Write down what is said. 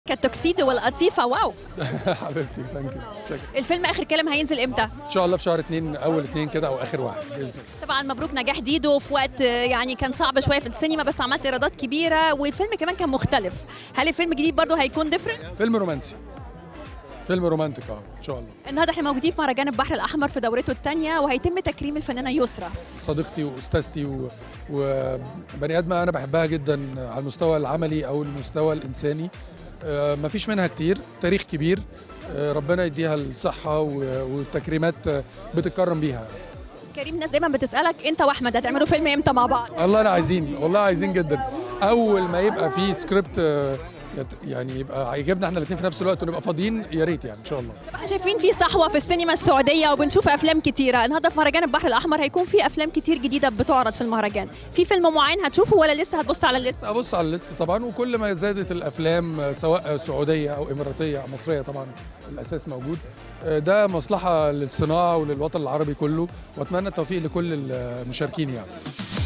كالتوكسيدو والقطيفه واو حبيبتي ثانك يو الفيلم اخر كلام هينزل امتى ان شاء الله في شهر اثنين اول اثنين كده او اخر واحد باذن الله طبعا مبروك نجاح ديدو في وقت آه، يعني كان صعب شويه في السينما بس عملت ايرادات كبيره والفيلم كمان كان مختلف هل الفيلم الجديد برضه هيكون ديفرنت فيلم رومانسي فيلم رومانتك اه ان شاء الله النهارده احنا موجودين في مهرجان البحر الاحمر في دورته الثانيه وهيتم تكريم الفنانه يسرا صديقتي واستاذتي و- وبني ادمه انا بحبها جدا على المستوى العملي او المستوى الانساني آه، مفيش منها كتير تاريخ كبير آه، ربنا يديها الصحه و- والتكريمات آه، بتتكرم بيها كريم ناس دايما بتسالك انت واحمد هتعملوا فيلم امتى مع بعض والله انا عايزين والله عايزين جدا اول ما يبقى في سكريبت آه، يت- يعني يبقى هيجيبنا احنا الاثنين في نفس الوقت ونبقى فاضيين يا ريت يعني ان شاء الله طب احنا شايفين في صحوه في السينما السعوديه وبنشوف افلام كتيره النهارده في مهرجان البحر الاحمر هيكون في افلام كتير جديده بتعرض في المهرجان في فيلم معين هتشوفه ولا لسه هتبص على الليست ابص على الليست طبعا وكل ما زادت الافلام آه، سواء سعوديه او اماراتيه او مصريه طبعا الاساس موجود آه، ده مصلحه للصناعه وللوطن العربي كله واتمنى التوفيق لكل المشاركين يعني